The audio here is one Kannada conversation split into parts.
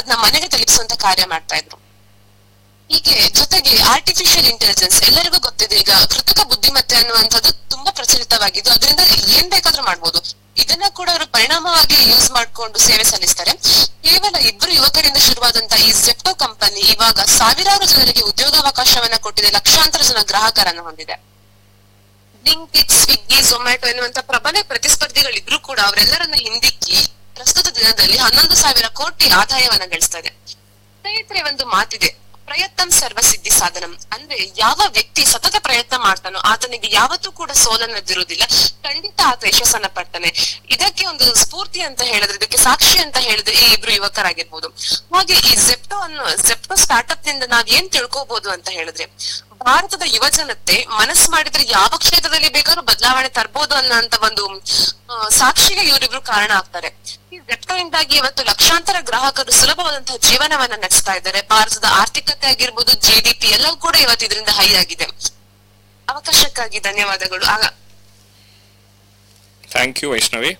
ಅದನ್ನ ಮನೆಗೆ ತಲುಪಿಸುವಂತ ಕಾರ್ಯ ಮಾಡ್ತಾ ಇದ್ರು ಹೀಗೆ ಜೊತೆಗೆ ಆರ್ಟಿಫಿಷಿಯಲ್ ಇಂಟೆಲಿಜೆನ್ಸ್ ಎಲ್ಲರಿಗೂ ಗೊತ್ತಿದೆ ಈಗ ಕೃತಕ ಬುದ್ಧಿಮತ್ತೆ ಅನ್ನುವಂಥದ್ದು ತುಂಬಾ ಪ್ರಚಲಿತವಾಗಿದ್ದು ಅದರಿಂದ ಏನ್ ಬೇಕಾದ್ರೂ ಮಾಡ್ಬೋದು ಇದನ್ನ ಕೂಡ ಅವರು ಪರಿಣಾಮವಾಗಿ ಯೂಸ್ ಮಾಡ್ಕೊಂಡು ಸೇವೆ ಸಲ್ಲಿಸ್ತಾರೆ ಕೇವಲ ಇಬ್ಬರು ಯುವಕರಿಂದ ಶುರುವಾದಂತ ಈ ಜೆಪ್ಟೋ ಕಂಪನಿ ಇವಾಗ ಸಾವಿರಾರು ಜನರಿಗೆ ಉದ್ಯೋಗಾವಕಾಶವನ್ನ ಕೊಟ್ಟಿದೆ ಲಕ್ಷಾಂತರ ಜನ ಗ್ರಾಹಕರನ್ನು ಹೊಂದಿದೆ ಬ್ಲಿಂಕಿಟ್ ಸ್ವಿಗ್ಗಿ ಝೊಮ್ಯಾಟೊ ಎನ್ನುವಂತ ಪ್ರಬಲ ಪ್ರತಿಸ್ಪರ್ಧಿಗಳಿದ್ರು ಕೂಡ ಅವರೆಲ್ಲರನ್ನ ಹಿಂದಿಕ್ಕಿ ಪ್ರಸ್ತುತ ದಿನದಲ್ಲಿ ಹನ್ನೊಂದು ಸಾವಿರ ಕೋಟಿ ಆದಾಯವನ್ನ ಗಳಿಸ್ತಾ ಇದೆ ಸ್ನೇಹಿತರೆ ಒಂದು ಮಾತಿದೆ ಪ್ರಯತ್ನಂ ಸರ್ವಸಿದ್ಧಿ ಸಾಧನಂ ಅಂದ್ರೆ ಯಾವ ವ್ಯಕ್ತಿ ಸತತ ಪ್ರಯತ್ನ ಮಾಡ್ತಾನೋ ಆತನಿಗೆ ಯಾವತ್ತೂ ಕೂಡ ಸೋಲನ್ನದಿರುವುದಿಲ್ಲ ಖಂಡಿತ ಆತ ಯಶಸ್ಸನ್ನ ಪಡ್ತಾನೆ ಇದಕ್ಕೆ ಒಂದು ಸ್ಫೂರ್ತಿ ಅಂತ ಹೇಳಿದ್ರೆ ಇದಕ್ಕೆ ಸಾಕ್ಷಿ ಅಂತ ಹೇಳಿದ್ರೆ ಈ ಇಬ್ರು ಯುವಕರಾಗಿರ್ಬೋದು ಹಾಗೆ ಈ ಜೆಪ್ಟೋ ಅನ್ನೋ ಜೆಪ್ಟೋ ಸ್ಟಾರ್ಟ್ಅಪ್ ನಿಂದ ನಾವ್ ಏನ್ ತಿಳ್ಕೊಬಹುದು ಅಂತ ಹೇಳಿದ್ರೆ ಭಾರತದ ಯುವ ಜನತೆ ಮನಸ್ಸು ಮಾಡಿದ್ರೆ ಯಾವ ಕ್ಷೇತ್ರದಲ್ಲಿ ಬೇಕಾದ್ರೂ ಬದಲಾವಣೆ ತರ್ಬೋದು ಅನ್ನೋಂತ ಒಂದು ಆ, ಸಾಕ್ಷಿಗೆ ಇವರಿಬ್ರು ಕಾರಣ ಆಗ್ತಾರೆ ಈ ಜೆಪ್ಟೋ ಇಂದಾಗಿ ಇವತ್ತು ಲಕ್ಷಾಂತರ ಗ್ರಾಹಕರು ಸುಲಭವಾದಂತಹ ಜೀವನವನ್ನ ನಡೆಸ್ತಾ ಇದ್ದಾರೆ ಭಾರತದ ಆರ್ಥಿಕತೆ ಆಗಿರ್ಬೋದು ಜಿ ಡಿ ಪಿ ಎಲ್ಲವೂ ಕೂಡ ಇವತ್ತು ಇದರಿಂದ ಹೈ ಆಗಿದೆ ಅವಕಾಶಕ್ಕಾಗಿ ಧನ್ಯವಾದಗಳು ಆಗ ಥ್ಯಾಂಕ್ ಯು ವೈಷ್ಣವಿ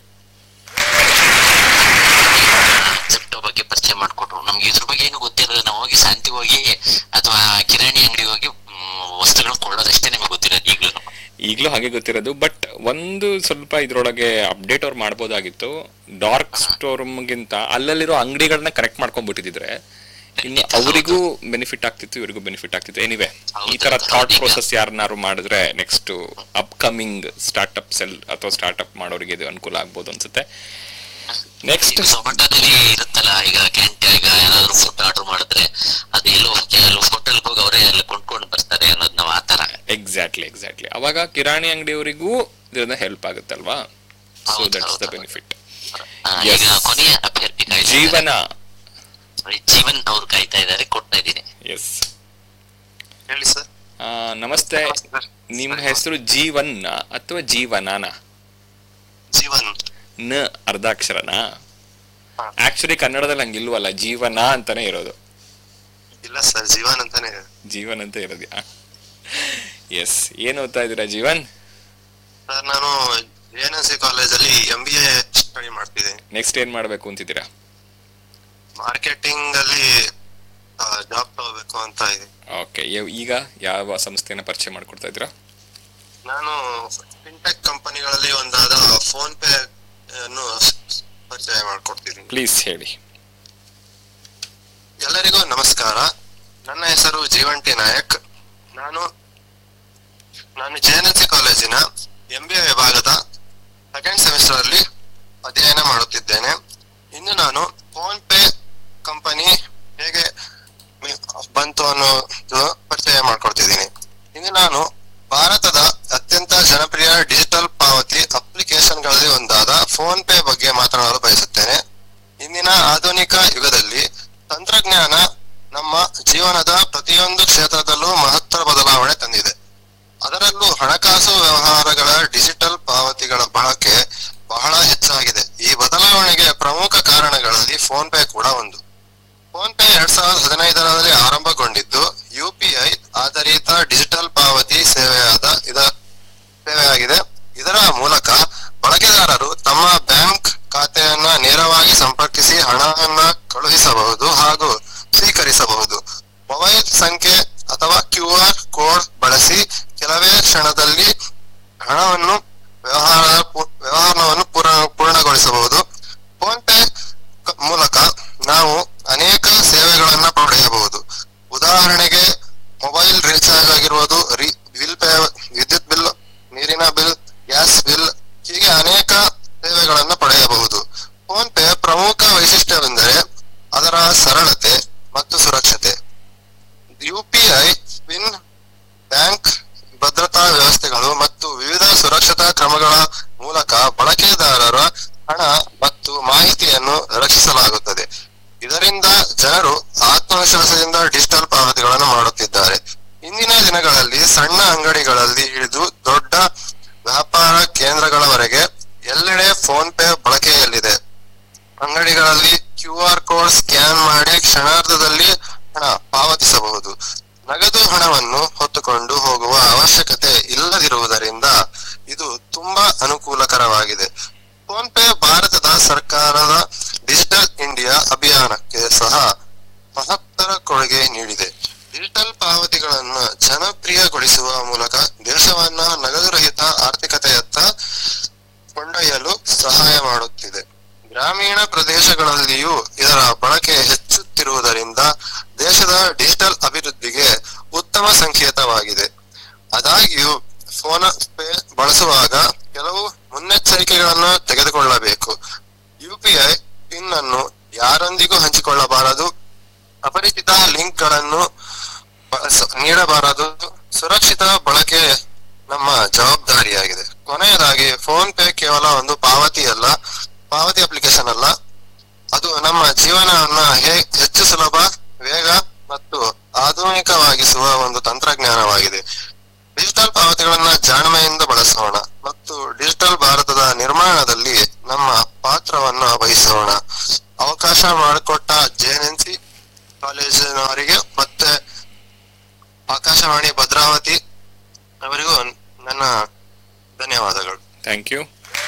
ಜೆಪ್ಟೋ ಬಗ್ಗೆ ಪರಿಚಯ ಮಾಡ್ಕೊಟ್ರು ನಮ್ಗೆ ಇದ್ರ ಬಗ್ಗೆ ಏನು ಗೊತ್ತಿರೋದು ನಾವು ಹೋಗಿ ಶಾಂತಿ ಹೋಗಿ ಅಥವಾ ಕಿರಾಣಿ ಅಂಗಡಿ ಹೋಗಿ ಮ್, ವಸ್ತುಗಳನ್ನ ಕೊಳ್ಳೋದಷ್ಟೇ ನಮಗೆ ಗೊತ್ತಿರೋದು ಈಗ್ಲೂ ಈಗಲೂ ಹಾಗೆ ಗೊತ್ತಿರೋದು ಬಟ್ ಒಂದು ಸ್ವಲ್ಪ ಇದ್ರೊಳಗೆ ಅಪ್ಡೇಟ್ ಅವ್ರು ಮಾಡ್ಬೋದಾಗಿತ್ತು ಡಾರ್ಕ್ ಸ್ಟೋರ್ಗಿಂತ ಅಲ್ಲಲ್ಲಿರೋ ಅಂಗಡಿಗಳನ್ನ ಕರೆಕ್ಟ್ ಮಾಡ್ಕೊಂಡ್ಬಿಟ್ಟಿದ್ರೆ ಇನ್ನು ಅವರಿಗೂ ಬೆನಿಫಿಟ್ ಆಗ್ತಿತ್ತು ಇವರಿಗೂ ಬೆನಿಫಿಟ್ ಆಗ್ತಿತ್ತು ಎನಿವೆ ಈ ತರ ಹೌದು, ಥಾಟ್ ಹೌದು, ಈಗ- ಪ್ರೋಸೆಸ್ ಯಾರನ್ನಾರು ಮಾಡಿದ್ರೆ ನೆಕ್ಸ್ಟ್ ಅಪ್ಕಮಿಂಗ್ ಸ್ಟಾರ್ಟ್ಅಪ್ ಸೆಲ್ ಅಥವಾ ಸ್ಟಾರ್ಟ್ಅಪ್ ಮಾಡೋರಿಗೆ ಇದು ಅನುಕೂಲ ಆಗ್ಬೋದು ಅನ್ಸುತ್ತೆ ನೆಕ್ಸ್ಟ್ ಈಗ ಝೊಮ್ಯಾಟೋದಲ್ಲಿ ಇರುತ್ತಲ್ಲ ಈಗ ಕ್ಯಾಂಟೀನ್ ಈಗ ಏನಾದ್ರು ಫುಡ್ ಆರ್ಡರ್ ಮಾಡಿದ್ರೆ ಅದು ಎಲ್ಲೋ ಕೆಲವು ಹೋಟೆಲ್ಗೆ ಹೋಗಿ ಅವರೇ ಎಲ್ಲ ಕೊಂಡ್ಕೊಂಡು ಬರ್ತಾರೆ ಅನ್ನೋದು ನಾವು ಆತರ ಎಕ್ಸಾಕ್ಟ್ಲಿ ಎಕ್ಸಾಕ್ಟ್ಲಿ ಅವಾಗ ಕಿರಾಣಿ ಅಂಗಡಿಯವರಿಗೂ ಇದರಿಂದ ಹೆಲ್ಪ್ ಆಗುತ್ತಲ್ವಾ ಸೊ ಹೌದು, ದಟ್ಸ್ ದ ಹೌದು. ಬೆನಿಫಿಟ್ ಆ, Yes. ಈಗ ಕೊನೆಯ ಅಭ್ಯರ್ಥಿ ಕಾಯ್ತಾ ಜೀವನ ಇದ್ದಾರೆ. ಜೀವನ್ ಅವ್ರು ಕಾಯ್ತಾ ಇದ್ದಾರೆ ಕೊಡ್ತಾ ಇದ್ದೀನಿ ಎಸ್ ಹೇಳಿ ಸರ್ ನಮಸ್ತೆ ನಿಮ್ಮ ಹೆಸರು ಜೀವನ್ ಅಥವಾ ಜೀವನಾನ ಜೀವನ್ ನ ಅರ್ಧಾಕ್ಷರನಾ ಹಾ. ಆಕ್ಚುಲಿ ಕನ್ನಡದಲ್ಲಿ ಹಂಗಿಲ್ವಲ್ಲ ಜೀವನ ಅಂತಾನೆ ಇರೋದು ಇಲ್ಲ ಸರ್ ಜೀವನ್ ಅಂತಾನೆ ಇದೆ. ಜೀವನ್ ಅಂತ ಇರೋದ್ಯಾ ಎಸ್ ಏನ್ ಓದ್ತಾ ಇದ್ದೀರಾ ಜೀವನ್ ಸರ್ ನಾನು ಎನ್ ಎಸ್ ಸಿ ಕಾಲೇಜಲ್ಲಿ ಎಂ ಬಿ ಎ ಸ್ಟಡಿ ಮಾಡ್ತಿದ್ದೀನಿ ನೆಕ್ಸ್ಟ್ ಏನ್ ಮಾಡ್ಬೇಕು ಅಂತಿದ್ದೀರಾ ಮಾರ್ಕೆಟಿಂಗ್ ಅಲ್ಲಿ ಜಾಬ್ ತಗೋಬೇಕು ಅಂತ ಇದೆ ಓಕೆ ಈಗ ಯಾವ ಸಂಸ್ಥೆನ ಪರಿಚಯ ಮಾಡ್ಕೊಡ್ತಾ ಇದ್ದೀರಾ ನಾನು ಫಿನ್ಟೆಕ್ ಕಂಪನಿಗಳಲ್ಲಿ ಒಂದಾದ ಫೋನ್ ಪೇ ಅನ್ನು ಪರಿಚಯ ಮಾಡ್ಕೊಡ್ತಿದ್ದೀನಿ ಪ್ಲೀಸ್ ಹೇಳಿ ಎಲ್ಲರಿಗೂ ನಮಸ್ಕಾರ ನನ್ನ ಹೆಸರು ಜೀವನ್ ಟಿ ನಾಯಕ್ ನಾನು ನಾನು ಜೆ ಎನ್ ಎಸ್ ಸಿ ಕಾಲೇಜಿನ ಎಂ ಬಿ ಎ ವಿಭಾಗದ ಸೆಕೆಂಡ್ ಸೆಮಿಸ್ಟರ್ ಅಲ್ಲಿ ಅಧ್ಯಯನ ಮಾಡುತ್ತಿದ್ದೇನೆ ಇನ್ನು ನಾನು ಫೋನ್ ಪೇ ಕಂಪನಿ ಹೇಗೆ ಮಿ- ಬಂತು ಅನ್ನೋದು ಪರಿಚಯ ಮಾಡ್ಕೊಡ್ತಿದ್ದೀನಿ ಇನ್ನು ನಾನು ಭಾರತದ ಅತ್ಯಂತ ಜನಪ್ರಿಯ ಡಿಜಿಟಲ್ ಪಾವತಿ ಅಪ್ಲಿಕೇಶನ್ಗಳಲ್ಲಿ ಒಂದಾದ ಫೋನ್ ಪೇ ಬಗ್ಗೆ ಮಾತನಾಡಲು ಬಯಸುತ್ತೇನೆ ಇಂದಿನ ಆಧುನಿಕ ಯುಗದಲ್ಲಿ ತಂತ್ರಜ್ಞಾನ ನಮ್ಮ ಜೀವನದ ಪ್ರತಿಯೊಂದು ಕ್ಷೇತ್ರದಲ್ಲೂ ಮಹತ್ತರ ಬದಲಾವಣೆ ತಂದಿದೆ ಅದರಲ್ಲೂ ಹಣಕಾಸು ವ್ಯವಹಾರಗಳ ಡಿಜಿಟಲ್ ಪಾವತಿಗಳ ಬಳಕೆ ಬಹಳ ಹೆಚ್ಚಾಗಿದೆ ಈ ಬದಲಾವಣೆಗೆ ಪ್ರಮುಖ ಕಾರಣಗಳಲ್ಲಿ ಫೋನ್ ಪೇ ಕೂಡ ಒಂದು ಫೋನ್ ಪೇ ಎರಡ್ ಸಾವಿರದ ಹದಿನೈದರಲ್ಲಿ ಆರಂಭಗೊಂಡಿದ್ದು ಯುಪಿಐ ಆಧಾರಿತ ಡಿಜಿಟಲ್ ಪಾವತಿ ಸೇವೆಯಾದ ಇದ ಸೇವೆಯಾಗಿದೆ ಇದರ ಮೂಲಕ ಬಳಕೆದಾರರು ತಮ್ಮ ಬ್ಯಾಂಕ್ ಖಾತೆಯನ್ನ ನೇರವಾಗಿ ಸಂಪರ್ಕಿಸಿ ಹಣವನ್ನ ಕಳುಹಿಸಬಹುದು ಹಾಗೂ ಸ್ವೀಕರಿಸಬಹುದು ಮೊಬೈಲ್ ಸಂಖ್ಯೆ ಅಥವಾ ಕ್ಯೂ ಆರ್ ಕೋಡ್ ಬಳಸಿ ಕೆಲವೇ ಕ್ಷಣದಲ್ಲಿ ಹಣವನ್ನು ವ್ಯವಹಾರ ವ್ಯವಹಾರವನ್ನು ಪೂರ್ಣ ಪೂರ್ಣಗೊಳಿಸಬಹುದು ಫೋನ್ ಪೇ ಕ- ಮೂಲಕ ನಾವು ಅನೇಕ ಸೇವೆಗಳನ್ನ ಪಡೆಯಬಹುದು ಉದಾಹರಣೆಗೆ ಮೊಬೈಲ್ ರೀಚಾರ್ಜ್ ಆಗಿರುವುದು ರಿ- ಬಿಲ್ ಪೇ ವಿದ್ಯುತ್ ಬಿಲ್ ನೀರಿನ ಬಿಲ್ ಗ್ಯಾಸ್ ಬಿಲ್ ಹೀಗೆ ಅನೇಕ ಸೇವೆಗಳನ್ನು ಪಡೆಯಬಹುದು ಫೋನ್ ಪೇ ಪ್ರಮುಖ ವೈಶಿಷ್ಟ್ಯವೆಂದರೆ ಅದರ ಸರಳತೆ ಮತ್ತು ಸುರಕ್ಷತೆ ಯುಪಿಐ ಪಿನ್ ಬ್ಯಾಂಕ್ ಭದ್ರತಾ ವ್ಯವಸ್ಥೆಗಳು ಮತ್ತು ವಿವಿಧ ಸುರಕ್ಷತಾ ಕ್ರಮಗಳ ಮೂಲಕ ಬಳಕೆದಾರರ ಹಣ ಮತ್ತು ಮಾಹಿತಿಯನ್ನು ರಕ್ಷಿಸಲಾಗುತ್ತದೆ ಇದರಿಂದ ಜನರು ಆತ್ಮವಿಶ್ವಾಸದಿಂದ ಡಿಜಿಟಲ್ ಪಾವತಿಗಳನ್ನು ಮಾಡುತ್ತಿದ್ದಾರೆ ಇಂದಿನ ದಿನಗಳಲ್ಲಿ ಸಣ್ಣ ಅಂಗಡಿಗಳಲ್ಲಿ ಹಿಡಿದು ದೊಡ್ಡ ವ್ಯಾಪಾರ ಕೇಂದ್ರಗಳವರೆಗೆ ಎಲ್ಲೆಡೆ ಫೋನ್ ಪೇ ಬಳಕೆಯಲ್ಲಿದೆ ಅಂಗಡಿಗಳಲ್ಲಿ ಕ್ಯೂ ಆರ್ ಕೋಡ್ ಸ್ಕ್ಯಾನ್ ಮಾಡಿ ಕ್ಷಣಾರ್ಧದಲ್ಲಿ ಹಣ ಪಾವತಿಸಬಹುದು ನಗದು ಹಣವನ್ನು ಹೊತ್ತುಕೊಂಡು ಹೋಗುವ ಅವಶ್ಯಕತೆ ಇಲ್ಲದಿರುವುದರಿಂದ ಇದು ತುಂಬಾ ಅನುಕೂಲಕರವಾಗಿದೆ ಫೋನ್ ಪೇ ಭಾರತದ ಸರ್ಕಾರದ ಡಿಜಿಟಲ್ ಇಂಡಿಯಾ ಅಭಿಯಾನಕ್ಕೆ ಸಹ ವೇಗಗೊಳಿಸುವ ಮೂಲಕ ದೇಶವನ್ನ ನಗದು ರಹಿತ ಆರ್ಥಿಕತೆಯತ್ತ ಕೊಂಡೊಯ್ಯಲು ಸಹಾಯ ಮಾಡುತ್ತಿದೆ ಗ್ರಾಮೀಣ ಪ್ರದೇಶಗಳಲ್ಲಿಯೂ ಇದರ ಬಳಕೆ ಹೆಚ್ಚುತ್ತಿರುವುದರಿಂದ ದೇಶದ ಡಿಜಿಟಲ್ ಅಭಿವೃದ್ಧಿಗೆ ಉತ್ತಮ ಸಂಕೇತವಾಗಿದೆ ಆದಾಗ್ಯೂ ಫೋನ್ ಪೇ ಬಳಸುವಾಗ ಕೆಲವು ಮುನ್ನೆಚ್ಚರಿಕೆಗಳನ್ನು ತೆಗೆದುಕೊಳ್ಳಬೇಕು ಯುಪಿಐ ಪಿನ್ ಅನ್ನು ಯಾರೊಂದಿಗೂ ಹಂಚಿಕೊಳ್ಳಬಾರದು ಅಪರಿಚಿತ ಲಿಂಕ್ ಗಳನ್ನು ಬಳಸ- ನೀಡಬಾರದು ಸುರಕ್ಷಿತ ಬಳಕೆ ನಮ್ಮ ಜವಾಬ್ದಾರಿಯಾಗಿದೆ ಕೊನೆಯದಾಗಿ ಫೋನ್ ಪೇ ಕೇವಲ ಒಂದು ಪಾವತಿ ಅಲ್ಲ ಪಾವತಿ ಅಪ್ಲಿಕೇಶನ್ ಅಲ್ಲ ಅದು ನಮ್ಮ ಜೀವನವನ್ನ ಹೇ- ಹೆಚ್ಚು ಸುಲಭ ವೇಗ ಮತ್ತು ಆಧುನಿಕವಾಗಿಸುವ ಒಂದು ತಂತ್ರಜ್ಞಾನವಾಗಿದೆ ಡಿಜಿಟಲ್ ಪಾವತಿಗಳನ್ನ ಜಾಣ್ಮೆಯಿಂದ ಬಳಸೋಣ ಮತ್ತು ಡಿಜಿಟಲ್ ಭಾರತದ ನಿರ್ಮಾಣದಲ್ಲಿ ನಮ್ಮ ಪಾತ್ರವನ್ನು ವಹಿಸೋಣ ಅವಕಾಶ ಮಾಡಿಕೊಟ್ಟ ಜೆಎನ್ಎನ್ಸಿ ಕಾಲೇಜಿನವರಿಗೆ ಮತ್ತೆ ಆಕಾಶವಾಣಿ ಭದ್ರಾವತಿ ಅವರಿಗೂ ನನ್ನ ಧನ್ಯವಾದಗಳು ಥ್ಯಾಂಕ್ ಯು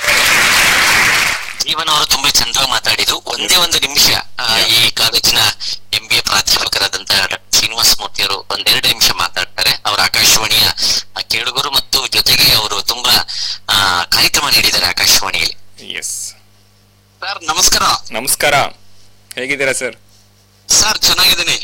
ಜೀವನ ಅವರು ತುಂಬಾ ಚಂದವಾಗಿ ಮಾತಾಡಿದ್ರು ಒಂದೇ ಒಂದು ನಿಮಿಷ ಆ, ಈ ಕಾಲೇಜಿನ ಎಂ ಬಿ ಎ ಪ್ರಾಧ್ಯಾಪಕರಾದಂತ ಶ್ರೀನಿವಾಸ ಮೂರ್ತಿ ಅವರು ಒಂದೆರಡು ನಿಮಿಷ ಮಾತಾಡ್ತಾರೆ ಅವರ ಆಕಾಶವಾಣಿಯ ಆ, ಕೇಳುಗರು ಮತ್ತು ಜೊತೆಗೆ ಅವರು ತುಂಬಾ ಆ, ಕಾರ್ಯಕ್ರಮ ನೀಡಿದ್ದಾರೆ ಆಕಾಶವಾಣಿಯಲ್ಲಿ ಎಸ್ ಸರ್ ನಮಸ್ಕಾರ ನಮಸ್ಕಾರ ಹೇಗಿದ್ದೀರಾ ಸರ್ ಸರ್ ಚೆನ್ನಾಗಿದ್ದೀನಿ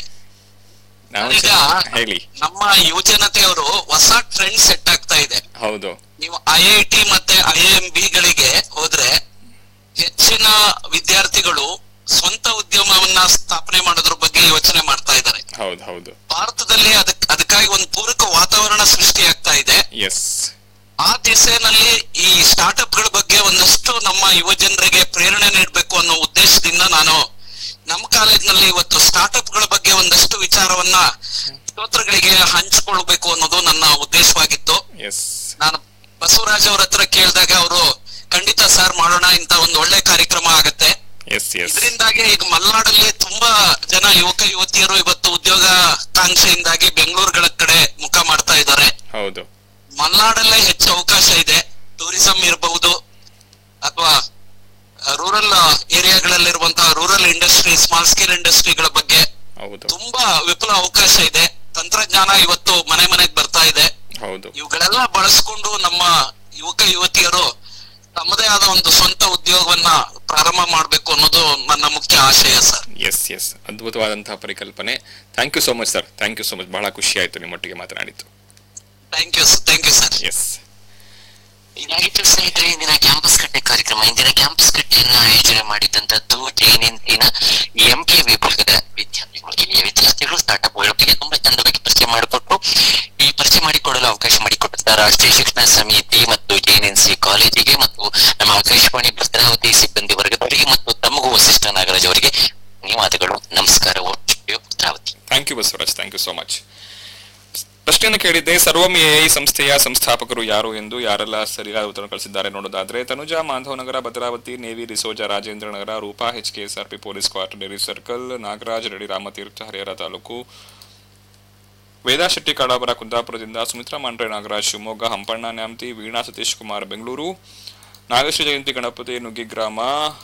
ನಾವು ಈಗ ಚೆನ್ನಾಗಿ- ಹೇಳಿ ನಮ್ಮ ಯುವಜನತೆಯವರು ಹೊಸ ಟ್ರೆಂಡ್ ಸೆಟ್ ಆಗ್ತಾ ಇದೆ ಹೌದು ನೀವು ಐ ಐ ಟಿ ಮತ್ತೆ ಐ ಎಂ ಬಿ ಗಳಿಗೆ ಹೋದ್ರೆ ಹೆಚ್ಚಿನ ವಿದ್ಯಾರ್ಥಿಗಳು ಸ್ವಂತ ಉದ್ಯಮವನ್ನ ಸ್ಥಾಪನೆ ಮಾಡೋದ್ರ ಬಗ್ಗೆ ಯೋಚನೆ ಮಾಡ್ತಾ ಇದ್ದಾರೆ ಹೌದು ಹೌದು ಭಾರತದಲ್ಲಿ ಅದಕ್ ಅದಕ್ಕಾಗಿ ಒಂದು ಪೂರಕ ವಾತಾವರಣ ಸೃಷ್ಟಿಯಾಗ್ತಾ ಇದೆ ಎಸ್ ಆ ದಿಸೆನಲ್ಲಿ ಈ ಸ್ಟಾರ್ಟ್ಅಪ್ ಗಳ ಬಗ್ಗೆ ಒಂದಷ್ಟು ನಮ್ಮ ಯುವ ಜನರಿಗೆ ಪ್ರೇರಣೆ ನೀಡಬೇಕು ಅನ್ನೋ ಉದ್ದೇಶದಿಂದ ನಾನು ನಮ್ಮ ಕಾಲೇಜಿನಲ್ಲಿ ಇವತ್ತು ಸ್ಟಾರ್ಟ್ಅಪ್ ಗಳ ಬಗ್ಗೆ ಒಂದಷ್ಟು ವಿಚಾರವನ್ನ ಶ್ರೋತೃಗಳಿಗೆ ಹಂಚಿಕೊಳ್ಬೇಕು ಅನ್ನೋದು ನನ್ನ ಉದ್ದೇಶವಾಗಿತ್ತು ಎಸ್ ನಾನು ಬಸವರಾಜ್ ಅವ್ರ ಹತ್ರ ಕೇಳಿದಾಗ ಅವರು ಖಂಡಿತ ಸರ್ ಮಾಡೋಣ ಇಂತ ಒಂದು ಒಳ್ಳೆ ಕಾರ್ಯಕ್ರಮ ಆಗತ್ತೆ ಎಸ್ ಎಸ್ ಇದರಿಂದಾಗಿ ಈಗ ಮಲೆನಾಡಲ್ಲಿ ತುಂಬಾ ಜನ ಯುವಕ ಯುವತಿಯರು ಇವತ್ತು ಉದ್ಯೋಗಾಕಾಂಕ್ಷೆಯಿಂದಾಗಿ ಬೆಂಗಳೂರುಗಳ ಕಡೆ ಮುಖ ಮಾಡ್ತಾ ಇದ್ದಾರೆ ಹೌದು ಮಲೆನಾಡಲ್ಲೇ ಹೆಚ್ಚು ಅವಕಾಶ ಇದೆ ಟೂರಿಸಂ ಇರಬಹುದು ಅಥವಾ ರೂರಲ್ ಏರಿಯಾಗಳಲ್ಲಿರುವಂತಹ ರೂರಲ್ ಇಂಡಸ್ಟ್ರಿ ಸ್ಮಾಲ್ ಸ್ಕೇಲ್ ಇಂಡಸ್ಟ್ರಿಗಳ ಬಗ್ಗೆ ಹೌದು ತುಂಬಾ ವಿಪುಲ ಅವಕಾಶ ಇದೆ ತಂತ್ರಜ್ಞಾನ ಇವತ್ತು ಮನೆ ಮನೆಗೆ ಬರ್ತಾ ಇದೆ ಹೌದು ಇವುಗಳೆಲ್ಲ ಬಳಸ್ಕೊಂಡು ನಮ್ಮ ಯುವಕ ಯುವತಿಯರು ತಮ್ಮದೇ ಆದ ಒಂದು ಸ್ವಂತ ಉದ್ಯೋಗವನ್ನ ಪ್ರಾರಂಭ ಮಾಡ್ಬೇಕು ಅನ್ನೋದು ನನ್ನ ಮುಖ್ಯ ಆಶಯ ಸರ್ ಎಸ್ ಎಸ್ ಅದ್ಭುತವಾದಂತಹ ಪರಿಕಲ್ಪನೆ thank you so much sir thank you so much ಬಹಳ ಖುಷಿ ಆಯ್ತು ನಿಮ್ಮೊಟ್ಟಿಗೆ ಮಾತನಾಡಿದ್ದು thank you thank you sir yes ಇದಾಗಿತ್ತು ಸ್ನೇಹಿತರೆ ಇಂದಿನ ಕ್ಯಾಂಪಸ್ ಕಟ್ಟೆ ಕಾರ್ಯಕ್ರಮ ಇಂದಿನ ಕ್ಯಾಂಪಸ್ ಕಟ್ಟೆಯನ್ನ ಆಯೋಜನೆ ಮಾಡಿದಂತದ್ದು ಜೈನೆನ್ಸಿನ ಎಂ ಕೆ ವಿಭಾಗದ ವಿದ್ಯಾರ್ಥಿಗಳು ಇಲ್ಲಿಯ ವಿದ್ಯಾರ್ಥಿಗಳು ಸ್ಟಾರ್ಟ್ಅಪ್ ಬಗ್ಗೆ ತುಂಬಾ ಚಂದವಾಗಿ ಪರಿಚಯ ಮಾಡಿಕೊಟ್ಟು ಈ ಪರಿಚಯ ಮಾಡಿಕೊಡಲು ಅವಕಾಶ ಮಾಡಿಕೊಟ್ಟಿದ್ದ ರಾಷ್ಟ್ರೀಯ ಶಿಕ್ಷಣ ಸಮಿತಿ ಮತ್ತು ಜೈನೆನ್ಸಿ ಕಾಲೇಜಿಗೆ ಮತ್ತು ನಮ್ಮ ಆಕಾಶವಾಣಿ ಭದ್ರಾವತಿ ಸಿಬ್ಬಂದಿ ವರ್ಗದವರಿಗೆ ಮತ್ತು ತಮಗೂ ವಸಿಷ್ಠ ನಾಗರಾಜ್ ಅವರಿಗೆ ಧನ್ಯವಾದಗಳು ನಮಸ್ಕಾರ ಒಟ್ಟು Bhadravati thank you Basavaraj thank you so much ಪ್ರಶ್ನೆಯನ್ನು ಕೇಳಿದ್ದೆ ಸರ್ವಂ ಎಐ ಸಂಸ್ಥೆಯ ಸಂಸ್ಥಾಪಕರು ಯಾರು ಎಂದು ಯಾರೆಲ್ಲ ಸರಿಯಾದ ಉತ್ತರ ಕಳಿಸಿದ್ದಾರೆ ನೋಡೋದಾದ್ರೆ ತನುಜಾ ಮಾಧವನಗರ ಭದ್ರಾವತಿ ನೇವಿ ರಿಸೋಜಾ Rajendra Nagar Roopa H K S R P police quarter dairy circle Nagaraj Reddy Ramatheertha Harihara ತಾಲೂಕು ವೇದಾ ಶೆಟ್ಟಿ ಕಾಡಾಪುರ ಕುಂದಾಪುರದಿಂದ ಸುಮಿತ್ರಾ ಮಾಂಡ್ರೆ ನಾಗರಾಜ್ ಶಿವಮೊಗ್ಗ ಹಂಪಣ್ಣ ನ್ಯಾಮತಿ ವೀಣಾ ಸತೀಶ್ ಕುಮಾರ್ ಬೆಂಗಳೂರು ನಾಗೇಶ್ವರ ಜಯಂತಿ ಗಣಪತಿ ನುಗ್ಗಿ ಗ್ರಾಮ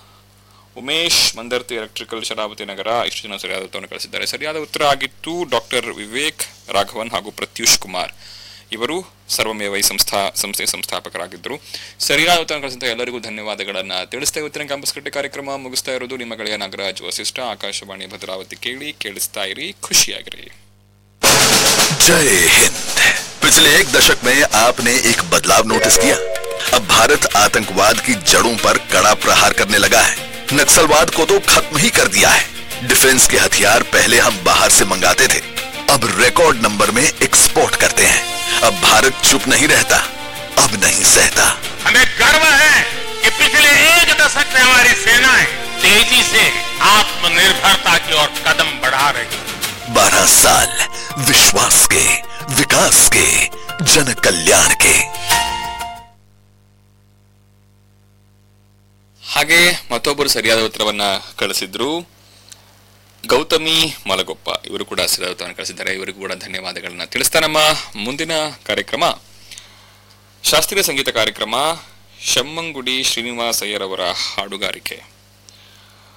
ಉಮೇಶ್ ಮಂದರ್ತಿ ಎಲೆಕ್ಟ್ರಿಕಲ್ ಶರಾವತಿ ನಗರ ಇಷ್ಟು ಜನ ಸರಿಯಾದ ಉತ್ತರವನ್ನು ಕಳಿಸಿದ್ದಾರೆ ಸರಿಯಾದ ಉತ್ತರ ಆಗಿತ್ತು ಡಾಕ್ಟರ್ ವಿವೇಕ್ ರಾಘವನ್ ಹಾಗೂ ಪ್ರತ್ಯೂಷ್ ಕುಮಾರ್ ಇವರು ಸರ್ವಮೇವೈ ಸಂಸ್ಥಾ ಸಂಸ್ಥೆಯ ಸಂಸ್ಥಾಪಕರಾಗಿದ್ದರು ಸರಿಯಾದ ಉತ್ತರ ಕಳಿಸಿದ ಎಲ್ಲರಿಗೂ ಧನ್ಯವಾದಗಳನ್ನ ತಿಳಿಸ್ತಾ ಇವತ್ತಿನ ಕ್ಯಾಂಪಸ್ ಕಟ್ಟೆ ಕಾರ್ಯಕ್ರಮ ಮುಗಿಸ್ತಾ ಇರೋದು ನಿಮ್ಮ ಗೆಳೆಯ ನಾಗರಾಜ್ ವಸಿಷ್ಠ ಆಕಾಶವಾಣಿ ಭದ್ರಾವತಿ ಕೇಳಿ ಕೇಳಿಸ್ತಾ ಇರಿ ಖುಷಿಯಾಗಿರಿ जय हिंद पिछले एक दशक में आपने एक बदलाव नोटिस किया अब भारत आतंकवाद की जड़ों पर कड़ा प्रहार करने लगा है नक्सलवाद को तो खत्म ही कर दिया है डिफेंस के हथियार पहले हम बाहर से मंगाते थे अब रिकॉर्ड नंबर में एक्सपोर्ट करते हैं अब भारत चुप नहीं रहता अब नहीं सहता हमें गर्व है कि पिछले एक दशक में हमारी सेनाएं तेजी से आत्मनिर्भरता की ओर कदम बढ़ा रही है बारह साल विश्वास के विकास के जन कल्याण के ಹಾಗೆ ಮತ್ತೊಬ್ಬರು ಸರಿಯಾದ ಉತ್ತರವನ್ನ ಕಳಿಸಿದ್ರು ಗೌತಮಿ ಮಲಗೊಪ್ಪ ಇವರು ಕೂಡ ಸರಿಯಾದ ಉತ್ತರವನ್ನು ಕಳಿಸಿದ್ದಾರೆ ಇವರಿಗೂ ಕೂಡ ಧನ್ಯವಾದಗಳನ್ನ ತಿಳಿಸ್ತಾ ನಮ್ಮ ಮುಂದಿನ ಕಾರ್ಯಕ್ರಮ ಶಾಸ್ತ್ರೀಯ ಸಂಗೀತ ಕಾರ್ಯಕ್ರಮ ಶಮ್ಮಂಗುಡಿ ಶ್ರೀನಿವಾಸಯ್ಯರವರ ಹಾಡುಗಾರಿಕೆ